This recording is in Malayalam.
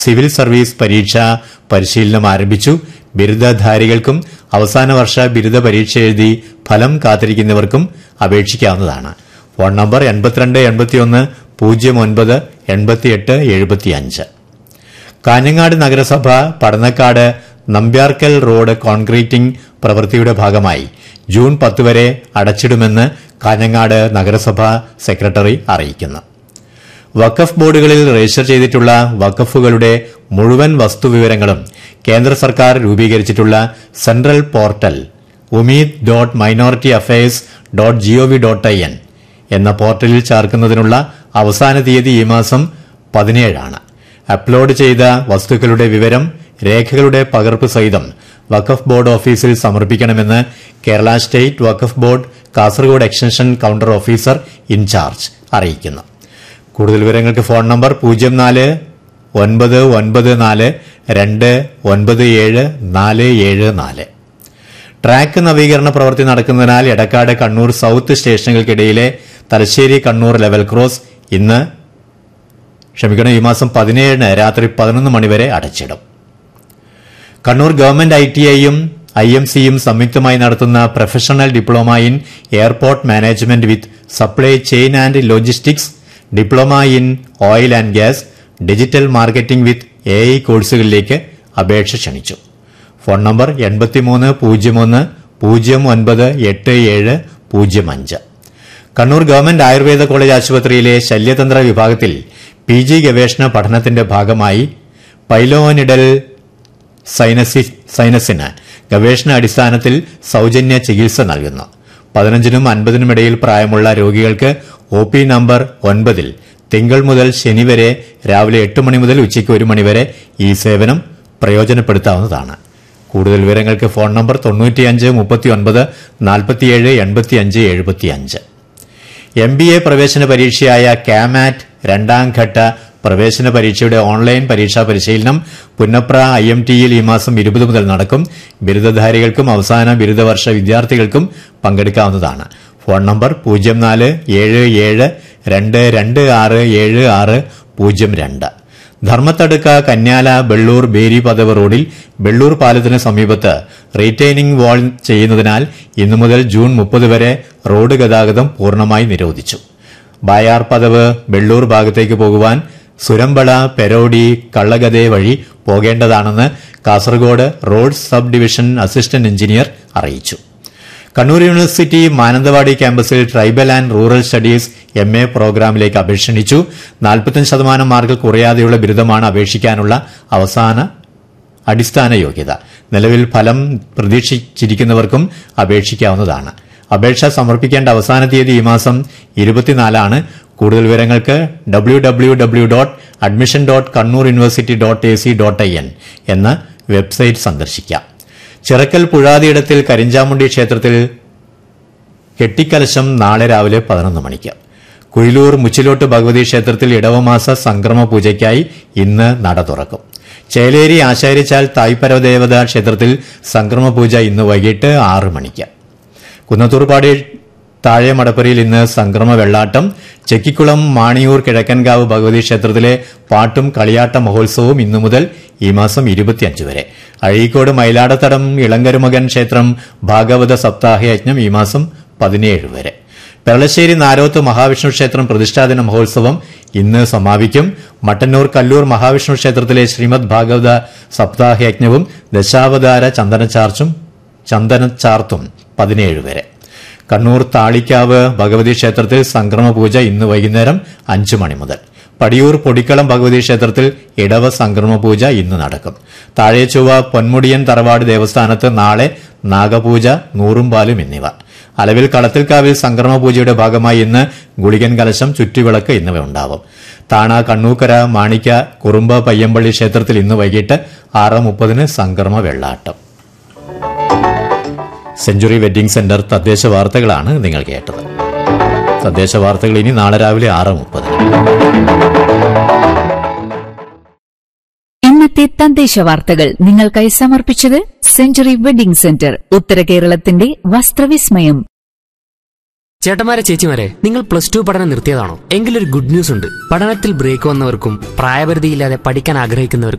സിവിൽ സർവീസ് പരീക്ഷ പരിശീലനം ആരംഭിച്ചു ബിരുദധാരികൾക്കും അവസാന വർഷ ബിരുദ പരീക്ഷ എഴുതി ഫലം കാത്തിരിക്കുന്നവർക്കും അപേക്ഷിക്കാവുന്നതാണ് ഫോൺ നമ്പർ എൺപത്തിരണ്ട് എൺപത്തിയൊന്ന് പൂജ്യം ഒൻപത് എൺപത്തിയെട്ട് എഴുപത്തിയഞ്ച് കാഞ്ഞങ്ങാട് നഗരസഭ പടന്നക്കാട് നമ്പ്യാർക്കൽ റോഡ് കോൺക്രീറ്റിംഗ് പ്രവൃത്തിയുടെ ഭാഗമായി ജൂൺ പത്ത് വരെ അടച്ചിടുമെന്ന് കാഞ്ഞങ്ങാട് നഗരസഭ സെക്രട്ടറി അറിയിക്കുന്നു വഖഫ് ബോർഡുകളിൽ രജിസ്റ്റർ ചെയ്തിട്ടുള്ള വഖഫുകളുടെ മുഴുവൻ വസ്തുവിവരങ്ങളും കേന്ദ്ര സർക്കാർ രൂപീകരിച്ചിട്ടുള്ള central portal Umeed dot minority affairs dot G O V dot I N എന്ന പോർട്ടലിൽ ചേർക്കുന്നതിനുള്ള അവസാന തീയതി ഈ മാസം പതിനേഴാണ് അപ്ലോഡ് ചെയ്ത വസ്തുക്കളുടെ വിവരം രേഖകളുടെ പകർപ്പ് സഹിതം വഖഫ് ബോർഡ് ഓഫീസിൽ സമർപ്പിക്കണമെന്ന് Kerala state Waqf board Kasaragod extension counter officer in charge അറിയിക്കുന്നു കൂടുതൽ വിവരങ്ങൾക്ക് ഫോൺ നമ്പർ പൂജ്യം നാല് ഒൻപത് ഒൻപത് നാല് രണ്ട് ഒൻപത് ഏഴ് നാല് ഏഴ് നാല് ട്രാക്ക് നവീകരണ പ്രവൃത്തി നടക്കുന്നതിനാൽ എടക്കാട് കണ്ണൂർ സൌത്ത് സ്റ്റേഷനുകൾക്കിടയിലെ തലശ്ശേരി കണ്ണൂർ ലെവൽ ക്രോസ് ഇന്ന് ക്ഷമിക്കണം ഈ മാസം പതിനേഴിന് രാത്രി പതിനൊന്ന് മണിവരെ അടച്ചിടും കണ്ണൂർ ഗവൺമെന്റ് ഐ ടി ഐയും ഐ എം സിയും സംയുക്തമായി നടത്തുന്ന professional diploma in airport management with supply chain and logistics diploma in oil and gas digital marketing with A I കോഴ്സുകളിലേക്ക് അപേക്ഷ ക്ഷണിച്ചു ഫോൺ നമ്പർ എൺപത്തിമൂന്ന് പൂജ്യം ഒന്ന് പൂജ്യം ഒൻപത് എട്ട് ഏഴ് പൂജ്യം അഞ്ച് കണ്ണൂർ ഗവൺമെന്റ് ആയുർവേദ കോളേജ് ആശുപത്രിയിലെ ശല്യതന്ത്ര വിഭാഗത്തിൽ പി ജി ഗവേഷണ പഠനത്തിന്റെ ഭാഗമായി പൈലോനിഡൽ സൈനസി സൈനസിന് ഗവേഷണ അടിസ്ഥാനത്തിൽ സൌജന്യ ചികിത്സ നൽകുന്നു പതിനഞ്ചിനും അൻപതിനും ഇടയിൽ പ്രായമുള്ള രോഗികൾക്ക് ഒ പി നമ്പർ ഒൻപതിൽ തിങ്കൾ മുതൽ ശനി വരെ രാവിലെ എട്ട് മണി മുതൽ ഉച്ചയ്ക്ക് ഒരു മണി വരെ ഈ സേവനം പ്രയോജനപ്പെടുത്താവുന്നതാണ് കൂടുതൽ വിവരങ്ങൾക്ക് ഫോൺ നമ്പർ തൊണ്ണൂറ്റിയഞ്ച് മുപ്പത്തിയൊൻപത് നാൽപ്പത്തിയേഴ് എൺപത്തിയഞ്ച് എഴുപത്തിയഞ്ച് എം ബി എ പ്രവേശന പരീക്ഷയായ കാമാറ്റ് രണ്ടാം ഘട്ട പ്രവേശന പരീക്ഷയുടെ ഓൺലൈൻ പരീക്ഷാ പരിശീലനം പുന്നപ്ര ഐ എം ടിയിൽ ഈ മാസം ഇരുപത് മുതൽ നടക്കും ബിരുദധാരികൾക്കും അവസാന ബിരുദവർഷ വിദ്യാർത്ഥികൾക്കും പങ്കെടുക്കാവുന്നതാണ് ഫോൺ നമ്പർ പൂജ്യം നാല് ഏഴ് ഏഴ് രണ്ട് രണ്ട് ആറ് ഏഴ് ആറ് പൂജ്യം രണ്ട് ധർമ്മത്തടുക്ക കന്യാല ബെള്ളൂർ ബേരി പദവ് റോഡിൽ ബെള്ളൂർ പാലത്തിന് സമീപത്ത് റീറ്റെയിനിംഗ് വാൾ ചെയ്യുന്നതിനാൽ ഇന്നു മുതൽ ജൂൺ മുപ്പത് വരെ റോഡ് ഗതാഗതം പൂർണ്ണമായി നിരോധിച്ചു ബായാർ പദവ് ബെള്ളൂർ ഭാഗത്തേക്ക് പോകുവാൻ സുരമ്പള പെരോഡി കള്ളഗതെ വഴി പോകേണ്ടതാണെന്ന് Kasaragod road sub division assistant engineer അറിയിച്ചു കണ്ണൂർ യൂണിവേഴ്സിറ്റി മാനന്തവാടി ക്യാമ്പസിൽ tribal and rural studies M A പ്രോഗ്രാമിലേക്ക് അപേക്ഷണിച്ചു നാൽപ്പത്തഞ്ച് ശതമാനം മാർക്ക് കുറയാതെയുള്ള ബിരുദമാണ് അപേക്ഷിക്കാനുള്ള അവസാന അടിസ്ഥാന യോഗ്യത നിലവിൽ ഫലം പ്രതീക്ഷിച്ചിരിക്കുന്നവർക്കും അപേക്ഷിക്കാവുന്നതാണ് അപേക്ഷ സമർപ്പിക്കേണ്ട അവസാന തീയതി ഈ മാസം ഇരുപത്തിനാലാണ് കൂടുതൽ വിവരങ്ങൾക്ക് W W W dot admission dot Kannur university dot A C dot I N എന്ന വെബ്സൈറ്റ് സന്ദർശിക്കാം ചിറക്കൽ പുഴാതിയിടത്തിൽ കരിഞ്ചാമുണ്ടി ക്ഷേത്രത്തിൽ കെട്ടിക്കലശം നാളെ രാവിലെ പതിനൊന്ന് മണിക്ക് കുയിലൂർ മുച്ചിലോട്ട് ഭഗവതി ക്ഷേത്രത്തിൽ ഇടവമാസ സംക്രമ പൂജയ്ക്കായി ഇന്ന് നട തുറക്കും ചേലേരി ആശാരിച്ചാൽ തായ്പരദേവത ക്ഷേത്രത്തിൽ സംക്രമ പൂജ ഇന്ന് വൈകിട്ട് ആറ് മണിക്ക് കുന്നത്തൂർപ്പാടി താഴെ മടപ്പുരയിൽ ഇന്ന് സംക്രമ വെള്ളാട്ടം ചെക്കിക്കുളം മാണിയൂർ കിഴക്കൻകാവ് ഭഗവതി ക്ഷേത്രത്തിലെ പാട്ടും കളിയാട്ട മഹോത്സവവും ഇന്നു മുതൽ ഈ മാസം ഇരുപത്തിയഞ്ച് വരെ അഴീക്കോട് മയിലാടത്തടം ഇളങ്കരുമകൻ ക്ഷേത്രം ഭാഗവത സപ്താഹയജ്ഞം ഈ മാസം പതിനേഴ് വരെ പെരളശ്ശേരി നാരോത്ത് മഹാവിഷ്ണു ക്ഷേത്രം പ്രതിഷ്ഠാദിന മഹോത്സവം ഇന്ന് സമാപിക്കും മട്ടന്നൂർ കല്ലൂർ മഹാവിഷ്ണു ക്ഷേത്രത്തിലെ ശ്രീമദ് ഭാഗവത സപ്താഹയജ്ഞവും ദശാവതാര ചന്ദനച്ചാർച്ചും ചന്ദനച്ചാർത്തും പതിനേഴ് വരെ കണ്ണൂർ താളിക്കാവ് ഭഗവതി ക്ഷേത്രത്തിൽ സംക്രമ പൂജ ഇന്ന് വൈകുന്നേരം അഞ്ചു മണി മുതൽ പടിയൂർ പൊടിക്കളം ഭഗവതി ക്ഷേത്രത്തിൽ ഇടവ സംക്രമ പൂജ ഇന്ന് നടക്കും താഴേച്ചൊവ്വ പൊന്മുടിയൻ തറവാട് ദേവസ്ഥാനത്ത് നാളെ നാഗപൂജ നൂറും പാലും എന്നിവ അലവിൽ കളത്തിൽക്കാവിൽ സംക്രമ പൂജയുടെ ഭാഗമായി ഇന്ന് ഗുളികൻ കലശം ചുറ്റുവിളക്ക് എന്നിവ ഉണ്ടാവും താണ കണ്ണൂക്കര മാണിക്ക കുറുമ്പ പയ്യമ്പള്ളി ക്ഷേത്രത്തിൽ ഇന്ന് വൈകിട്ട് ആറ് മുപ്പതിന് സംക്രമ വെള്ളാട്ടം സെഞ്ചുറി വെഡ്ഡിംഗ് സെന്റർ തദ്ദേശ വാർത്തകളാണ് നിങ്ങൾ കേട്ടത് തദ്ദേശ വാർത്തകൾ ഇനി നാളെ രാവിലെ ആറ് മുപ്പതിന് ഇന്നത്തെ തദ്ദേശ വാർത്തകൾ നിങ്ങൾക്കായി സമർപ്പിച്ചത് സെഞ്ചുറി വെഡിംഗ് സെന്റർ ഉത്തര കേരളത്തിന്റെ വസ്ത്രവിസ്മയം ചേട്ടന്മാരെ ചേച്ചിമാരെ നിങ്ങൾ പ്ലസ് ടു പഠനം നിർത്തിയതാണോ എങ്കിലൊരു ഗുഡ് ന്യൂസ് ഉണ്ട് പഠനത്തിൽ ബ്രേക്ക് വന്നവർക്കും പ്രായപരിധിയില്ലാതെ പഠിക്കാൻ ആഗ്രഹിക്കുന്നവർക്കും